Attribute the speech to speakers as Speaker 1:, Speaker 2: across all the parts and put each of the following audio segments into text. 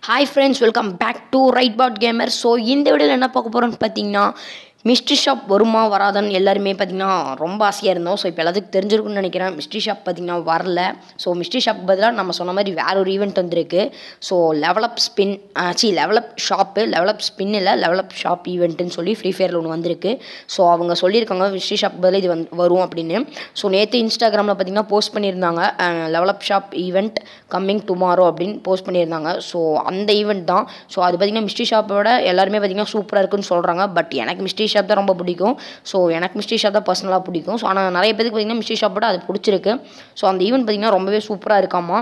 Speaker 1: hi friends welcome back to right pad gamer so இந்த வீடியோவில் என்ன பார்க்க போகிறோம்னு பார்த்தீங்கன்னா மிஸ்ட்ரி ஷாப் வருமா வராதான்னு எல்லாருமே பார்த்தீங்கன்னா ரொம்ப ஆசையாக இருந்தோம் ஸோ இப்போ எல்லாத்துக்கும் தெரிஞ்சிருக்குன்னு நினைக்கிறேன் மிஸ்ட்ரி ஷாப் பார்த்தீங்கன்னா வரல ஸோ மிஸ்ட்ரி ஷாப் பதிலாக நம்ம சொன்ன மாதிரி வேற ஒரு ஈவெண்ட் வந்திருக்கு ஸோ லெவலப் ஸ்பின் சி லெவலப் ஷாப்பு லெவலப் ஸ்பின் இல்லை லெவலப் ஷாப் ஈவெண்ட்டுன்னு சொல்லி ஃப்ரீ ஃபயரில் ஒன்று வந்திருக்கு ஸோ அவங்க சொல்லியிருக்காங்க மிஸ்ட்ரி ஷாப் பதிலாக இது வந்து வரும் அப்படின்னு ஸோ நேற்று இன்ஸ்டாகிராமில் பார்த்தீங்கன்னா போஸ்ட் பண்ணியிருந்தாங்க level up shop event coming tomorrow அப்படின்னு போஸ்ட் பண்ணியிருந்தாங்க ஸோ அந்த ஈவெண்ட் தான் ஸோ அது பார்த்திங்கன்னா மிஸ்ட்ரி ஷாப்போட எல்லாருமே பார்த்திங்கன்னா சூப்பராக இருக்குன்னு சொல்கிறாங்க பட் எனக்கு மிஸ்ட்ரி ஷாப் தான் ரொம்ப பிடிக்கும் ஸோ எனக்கு மிஸ்ட்ரி ஷாப் தான் பர்சனலாக பிடிக்கும் ஸோ ஆனால் நிறைய பேருக்கு பார்த்திங்கன்னா மிஸ்ட்ரி ஷாப்போட அது பிடிச்சிருக்கு ஸோ அந்த ஈவெண்ட் பார்த்திங்கன்னா ரொம்பவே சூப்பராக இருக்காமா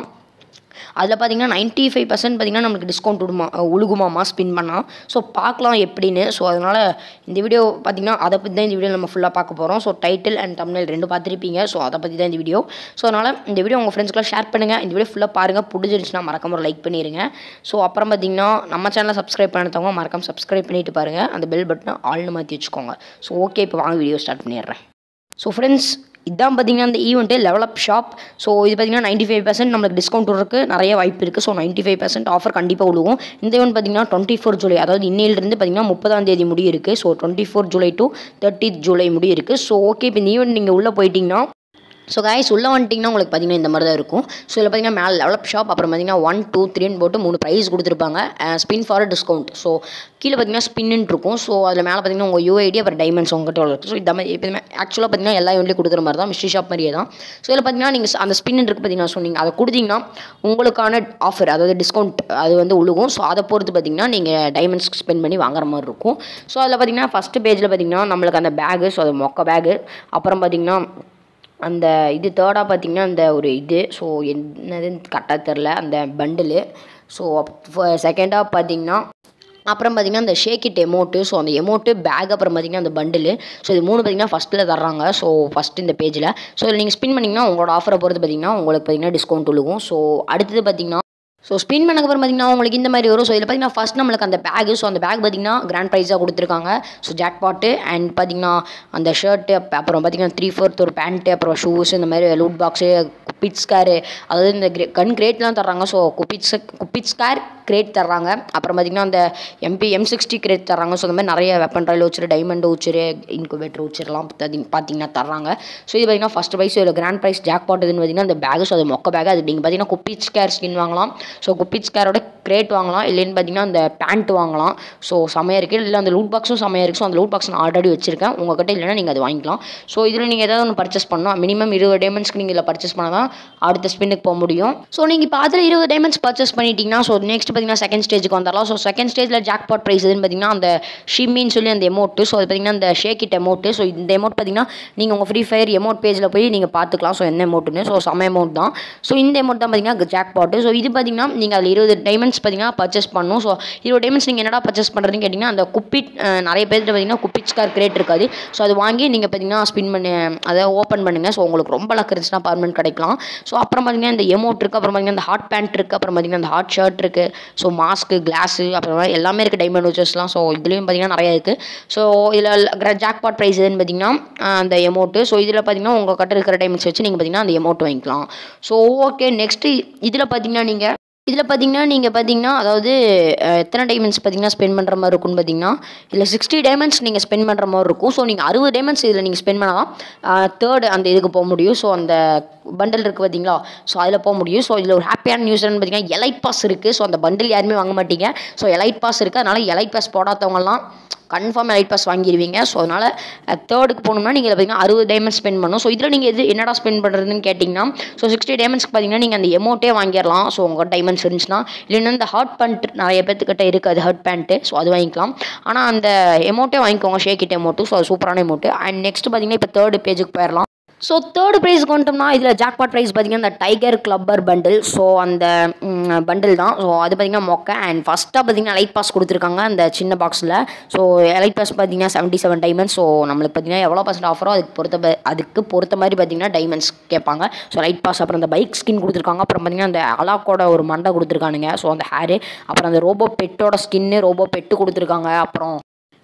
Speaker 1: அதில் பார்த்தீங்கன்னா நைன்ட்டி ஃபைவ் பர்சன்ட் பார்த்திங்கன்னா நம்மளுக்கு டிஸ்கவுண்ட் விடுமா உழுகுமாமா ஸ்பின் பண்ணால் ஸோ பார்க்கலாம் எப்படின்னு ஸோ அதனால் இந்த வீடியோ பார்த்திங்கன்னா அதை பற்றி தான் இந்த வீடியோ நம்ம ஃபுல்லாக பார்க்க போகிறோம் ஸோ டைட்டில் அண்ட் தமிழ் ரெண்டு பார்த்துருப்பீங்க ஸோ அதை பற்றி தான் இந்த வீடியோ ஸோ அதனால் இந்த வீடியோ உங்கள் ஃப்ரெண்ட்ஸ்க்குலாம் ஷேர் பண்ணுங்கள் இந்த வீடியோ ஃபுல்லாக பாருங்கள் பிடிச்சிருந்துச்சுன்னா மறக்காம ஒரு லைக் பண்ணிடுங்க ஸோ அப்புறம் பார்த்திங்கன்னா நம்ம சேனலை சப்ஸ்கிரைப் பண்ணாதவங்க மறக்காம சப்ஸ்கிரைப் பண்ணிட்டு பாருங்கள் அந்த பெல் பட்டனை ஆள்னு மாற்றி வச்சுக்கோங்க ஸோ ஓகே இப்போ வாங்க வீடியோ ஸ்டார்ட் பண்ணிடுறேன் ஸோ ஃப்ரெண்ட்ஸ் இதான் பார்த்தீங்கன்னா அந்த ஈவெண்ட்டு லெவலப் ஷாப் ஸோ இது பார்த்தீங்கன்னா நைன்ட்டி ஃபைவ் பர்சன்ட் நம்மளுக்கு டிஸ்கவுண்ட் விட்றதுக்கு நிறைய வாய்ப்பு இருக்குது so ninety five percent offer கண்டிப்பாக விழுவும் இந்த ஈவெண்ட் பார்த்தீங்கன்னா டுவெண்ட்டி ஃபோர் ஜூலை அதாவது இன்னையிலிருந்து பார்த்தீங்கன்னா முப்பதாம் தேதி முடிய இருக்குது so twenty four July to thirty July முடிய இருக்குது ஸோ ஓகே இப்போ இந்த ஈவெண்ட் நீங்கள் உள்ளே போயிட்டீங்கன்னா ஸோ காய்ஸ் உள்ளே வந்துட்டிங்கன்னா உங்களுக்கு பார்த்தீங்கன்னா இந்த மாதிரி தான் இருக்கும் ஸோ இதில் பார்த்தீங்கன்னா மேலே டெவலப் ஷாப் அப்புறம் பார்த்தீங்கன்னா ஒன் டூ த்ரீன்னு போட்டு மூணு ப்ரைஸ் கொடுத்துருப்பாங்க ஸ்பின் ஃபார் டிஸ்கவுண்ட் ஸோ கீழே பார்த்தீங்கன்னா ஸ்பின்னு இருக்கும் ஸோ அதில் மேலே பார்த்தீங்கன்னா உங்கள் யூஐடி அப்புறம் டைமண்ட்ஸ் உங்கள்கிட்ட இருக்குது ஸோ இந்த மாதிரி எப்போதுமே ஆக்சுவலாக பார்த்தீங்கன்னா எல்லா யூனிட்லையும் கொடுக்குற மாதிரி தான் மிஸ்ட்ரி ஷாப் மாதிரியே தான் ஸோ இதில் பார்த்தீங்கன்னா நீங்கள் அந்த ஸ்பின் இருக்குது பார்த்தீங்கன்னா ஸோ நீங்கள் அதை கொடுத்தீங்கன்னா உங்களுக்கான ஆஃபர் அதாவது டிஸ்கவுண்ட் அது வந்து உழுகும் ஸோ அதை பொறுத்து பார்த்தீங்கன்னா நீங்கள் டைமண்ட்ஸ் ஸ்பெண்ட் பண்ணி வாங்குற மாதிரி இருக்கும் ஸோ அதில் பார்த்தீங்கன்னா ஃபஸ்ட்டு பேஜில் பார்த்தீங்கன்னா நம்மளுக்கு அந்த பேகு ஸோ அது மொக்க பேகு அப்புறம் பார்த்தீங்கன்னா அந்த இது தேர்டாக பார்த்திங்கன்னா அந்த ஒரு இது ஸோ என்னதுன்னு கரெக்டாக தெரில அந்த பண்டிலு ஸோ செகண்டாக பார்த்திங்கன்னா அப்புறம் பார்த்திங்கன்னா அந்த ஷேக்கிட் எமௌண்ட்டு ஸோ அந்த எமௌண்ட்டு பேக் அப்புறம் பார்த்திங்கன்னா அந்த பண்டிலு ஸோ இது மூணு பார்த்திங்கன்னா ஃபஸ்ட்டில் தர்றாங்க ஸோ ஃபஸ்ட் இந்த பேஜில் ஸோ இதில் நீங்கள் ஸ்பின் பண்ணிங்கன்னா உங்களோட ஆஃபரை பொறுத்து பார்த்திங்கன்னா உங்களுக்கு பார்த்திங்கன்னா டிஸ்கவுண்ட் விழுகும் ஸோ அடுத்தது பார்த்திங்கன்னா ஸோ ஸ்பின் பண்ணக்கு அப்புறம் பார்த்தீங்கன்னா உங்களுக்கு இந்த மாதிரி வரும் ஸோ இதில் பார்த்தீங்கன்னா ஃபஸ்ட் நம்மளுக்கு அந்த பேகு ஸோ அந்த பேக் பார்த்தீங்கன்னா கிராண்ட் ப்ரைஸாக கொடுத்துருக்காங்க ஸோ ஜாக் பாட்டு அண்ட் பார்த்தீங்கன்னா அந்த ஷர்ட்டு அப்புறம் பார்த்தீங்கன்னா த்ரீ ஃபோர்த் ஒரு பேண்ட்டு அப்புறம் ஷூஸ் இந்த மாதிரி லூட் பாக்ஸு குப்பிட்ஸ் காரு அதாவது இந்த கிரே கன் கிரேட்லாம் தர்றாங்க so cupid's cupid's car crate தர்றாங்க அப்புறம் பார்த்திங்கன்னா அந்த எம்பி எம் சிக்ஸ்டி கிரேட் தர்றாங்க ஸோ இந்த மாதிரி நிறைய வெப்பன் ராயல் வச்சுரு டைமண்ட் வச்சுரு இன்குபேட்டர் வச்சுருலாம் பார்த்தீங்கன்னா தர்றாங்க ஸோ இது பார்த்திங்கன்னா ஃபஸ்ட் ப்ரைஸ் இதில் கிராண்ட் ப்ரைஸ் ஜாக் பாட் இதுன்னு பார்த்திங்கன்னா அந்த பேகு ஸோ அது மொக்க பேக் அது நீங்கள் பார்த்தீங்கன்னா குப்பிட்ஸ் கேர் ஸ்கின் வாங்கலாம் ஸோ குப்பிட்ஸ் கேரோட கிரேட் வாங்கலாம் இல்லைன்னு பார்த்தீங்கன்னா அந்த பேண்ட் வாங்கலாம் ஸோ செமையாக இருக்குது இல்லை அந்த லூட் பாக்ஸும் செமையாக இருக்குது ஸோ அந்த லூட் பாக்ஸ் நான் ஆல்ரெடி வச்சிருக்கேன் உங்கள்கிட்ட இல்லைனா நீங்கள் அது வாங்கிக்கலாம் ஸோ இதில் நீங்கள் ஏதாவது ஒன்று பர்ச்சேஸ் பண்ணணும் மினிமம் இருபது டைமண்ட்ஸ்க்கு நீங்கள் இதில் பர்ச்சேஸ் பண்ணால் தான் அடுத்த ஸ்பின்னுக்கு போக முடியும் ஸோ நீங்கள் இப்போ அதில் இருபது டைமண்ட்ஸ் பர்ச்சேஸ் பண்ணிட்டீங்கன்னா ஸோ நெக்ஸ்ட் பார்த்தீங்கன்னா செகண்ட் ஸ்டேஜுக்கு வந்துடலாம் ஸோ செகண்ட் ஸ்டேஜில் ஜாக் பாட் ப்ரைஸ் எதுன்னு பார்த்தீங்கன்னா அந்த ஷிம்மின்னு சொல்லி அந்த எமௌண்ட்டு ஸோ அது பார்த்தீங்கன்னா அந்த ஷேக்கிட் எமௌண்ட்டு ஸோ இந்த எமௌண்ட் பார்த்தீங்கன்னா நீங்கள் உங்கள் ஃப்ரீ ஃபயர் எமௌண்ட் பேஜில் போய் நீங்கள் பார்த்துக்கலாம் ஸோ என்ன எமௌண்ட்டுன்னு ஸோ சம எமௌண்ட் தான் ஸோ இந்த எமௌண்ட் தான் பார்த்தீங்கன்னா ஜாக் பாட்டு ஸோ இது பார்த்தீங்கன்னா நீங்கள் அதில் இருபது டைமண்ட்ஸ் பார்த்தீங்கன்னா பர்ச்சேஸ் பண்ணணும் ஸோ இருபது டைமண்ட்ஸ் நீங்கள் என்னடா பர்ச்சேஸ் பண்ணுறதுன்னு கேட்டிங்கன்னா அந்த குப்பிட் நிறைய பேர்கிட்ட பார்த்தீங்கன்னா குப்பிட் கார் கிரேட் இருக்காது ஸோ அது வாங்கி நீங்கள் பார்த்தீங்கன்னா ஸ்பின் பண்ணி அதை ஓப்பன் பண்ணுங்கள் ஸோ உங்களுக்கு ரொம்ப லக் இருந்துச்சுன்னா பர்மனெண்ட் கிடைக்கலாம் ஸோ அப்புறம் பார்த்தீங்கன்னா இந்த எமௌண்ட் இருக்குது அப்புறம் பார்த்தீங்கன்னா அந்த ஹாட் பேண்ட் இருக்குது அப்புறம் பார்த்தீங்கன்னா அந்த ஹாட் ஷர்ட் இருக்குது ஸோ மாஸ்க்கு கிளாஸு அப்புறம் எல்லாமே இருக்குது டைமண்ட் வச்சஸ்லாம் ஸோ இதுலேயும் பார்த்தீங்கன்னா நிறையா இருக்குது ஸோ இதில் ஜாக் பாட் ப்ரைஸ் எதுன்னு பார்த்தீங்கன்னா அந்த எமௌண்ட்டு ஸோ இதில் பார்த்தீங்கன்னா உங்கள் கிட்ட இருக்கிற டைமண்ட்ஸ் வச்சு நீங்கள் பார்த்தீங்கன்னா அந்த எமௌண்ட் வாங்கிக்கலாம் ஸோ ஓகே நெக்ஸ்ட்டு இதில் பார்த்தீங்கன்னா நீங்கள் இதில் பார்த்தீங்கன்னா நீங்கள் பார்த்தீங்கன்னா அதாவது எத்தனை டைமண்ட்ஸ் பார்த்தீங்கன்னா ஸ்பெண்ட் பண்ணுற மாதிரி இருக்கும்னு பார்த்தீங்கன்னா இல்லை சிக்ஸ்டி டைமண்ட்ஸ் நீங்கள் ஸ்பெண்ட் பண்ணுற மாதிரி இருக்கும் ஸோ நீங்கள் அறுபது டைமண்ட்ஸ் இதில் நீங்கள் ஸ்பெண்ட் பண்ணால் தான் தேர்டு அந்த இதுக்கு போக முடியும் ஸோ அந்த பண்டில் இருக்குது பார்த்தீங்களா ஸோ அதில் போக முடியும் ஸோ இதில் ஒரு ஹாப்பியான நியூஸ் என்னன்னு பார்த்தீங்கன்னா எலைட் பாஸ் இருக்குது ஸோ அந்த பண்டில் யாருமே வாங்க மாட்டீங்க ஸோ எலைட் பாஸ் இருக்குது அதனால் எலைட் பாஸ் போடாதவங்கலாம் கன்ஃபார்ம் எலைட் பாஸ் வாங்கிடுவீங்க ஸோ அதனால் தேர்டுக்கு போகணும்னா நீங்கள் பார்த்தீங்கன்னா அறுபது டைமண்ட்ஸ் ஸ்பெண்ட் பண்ணணும் ஸோ இதில் நீங்கள் எது என்னடா ஸ்பெண்ட் பண்ணுறதுன்னு கேட்டிங்கன்னா ஸோ சிக்ஸ்டி டைமண்ட்ஸ்க்கு பார்த்தீங்கன்னா நீங்கள் அந்த எமௌண்ட்டே வாங்கிடலாம் ஸோ உங்கள் டைமண்ட்ஸ் இருந்துச்சுன்னா இல்லைன்னா இந்த ஹாட் பேண்ட் நிறைய பேர்த்துக்கிட்ட இருக்குது ஹாட் பேண்ட்டு ஸோ அது வாங்கிக்கலாம் ஆனால் அந்த எமௌண்ட்டே வாங்கிக்கோங்க ஷேக்கிட் எமௌண்ட்டு ஸோ அது சூப்பரான எமௌண்ட்டு அண்ட் நெக்ஸ்ட் பார்த்தீங்கன்னா இப்போ தேர்டு பேஜுக்கு போயிடலாம் ஸோ தேர்ட் ப்ரைஸ்க்கு வந்துட்டோம்னா இதில் ஜாக்பாட் ப்ரைஸ் பார்த்திங்கன்னா இந்த டைகர் கிளப்பர் பண்டில் ஸோ அந்த பண்டில் தான் ஸோ அது பார்த்திங்கன்னா மொக்க அண்ட் ஃபஸ்ட்டாக பார்த்திங்கன்னா லைட் பாஸ் கொடுத்துருக்காங்க அந்த சின்ன பாக்ஸில் ஸோ லைட் பாஸ் பார்த்திங்கன்னா செவன்ட்டி செவன் டைமண்ட்ஸ் ஸோ நம்மளுக்கு பார்த்திங்கன்னா எவ்வளோ பர்சன்ட் ஆஃபரோ அதுக்கு பொறுத்த அதுக்கு பொறுத்த மாதிரி பார்த்திங்கன்னா டைமண்ட்ஸ் கேட்பாங்க ஸோ லைட் பாஸ் அப்புறம் அந்த பைக் ஸ்கின் கொடுத்துருக்காங்க அப்புறம் பார்த்திங்கன்னா அந்த அலாக்கோட ஒரு மண்டை கொடுத்துருக்கானுங்க ஸோ அந்த ஹேரு அப்புறம் அந்த ரோபோ பெட்டோட ஸ்கின்னு ரோபோ பெட்டு கொடுத்துருக்காங்க அப்புறம்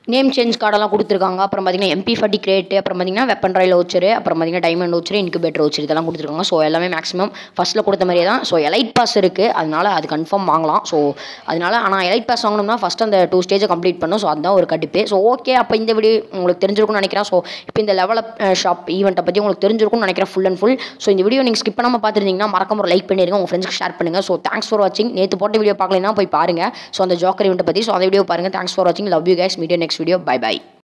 Speaker 1: நேம் சேஞ்ச் கார்டெல்லாம் கொடுத்துருக்காங்க அப்புறம் பார்த்தீங்கன்னா எம்பி ஃபார்ட்டி கிரேட்டு அப்புறம் பார்த்தீங்கன்னா வெப்பன் ராயில் வச்சுரு அப்புறம் பார்த்தீங்கன்னா டைமண்ட் வச்சுரு இன்குபேட்டர் வச்சுரு இதெல்லாம் கொடுத்துருக்காங்க ஸோ எல்லாமே மேக்ஸிமம் ஃபஸ்ட்டில் கொடுத்த மாதிரியே தான் ஸோ எலைட் பாஸ் இருக்குது அதனால அது கன்ஃபார்ம் வாங்கலாம் ஸோ அதனால ஆனால் எலைட் பாஸ் வாங்கணும்னா ஃபஸ்ட் அந்த டூ ஸ்டேஜை கம்ப்ளீட் பண்ணும் ஸோ அதுதான் ஒரு கடுப்பு ஸோ ஓகே அப்போ இந்த வீடியோ உங்களுக்கு தெரிஞ்சிருக்கும்னு நினைக்கிறேன் ஸோ இப்போ இந்த லெவல் ஷாப் ஈவெண்ட்டை பற்றி உங்களுக்கு தெரிஞ்சிருக்கும்னு நினைக்கிறேன் ஃபுல் அண்ட் ஃபுல் ஸோ இந்த வீடியோ நீங்கள் ஸ்கிப் பண்ணாமல் பார்த்துருந்தீங்கன்னா மறக்காம ஒரு லைக் பண்ணிடுங்க உங்கள் ஃப்ரெண்ட்ஸ்க்கு ஷேர் பண்ணுங்கள் ஸோ தேங்க்ஸ் ஃபார் வாட்சிங் நேற்று போட்ட வீடியோ பார்க்கலன்னா போய் பாருங்கள் ஸோ அந்த ஜோக்கர் ஈவெண்ட்டை பற்றி ஸோ அந்த வீடியோ பாருங்கள் தேங்க்ஸ் ஃபார் வாட்சிங் லவ் யூ கைஸ் மீடியோ நெக்ஸ்ட் வீடியோ பை பை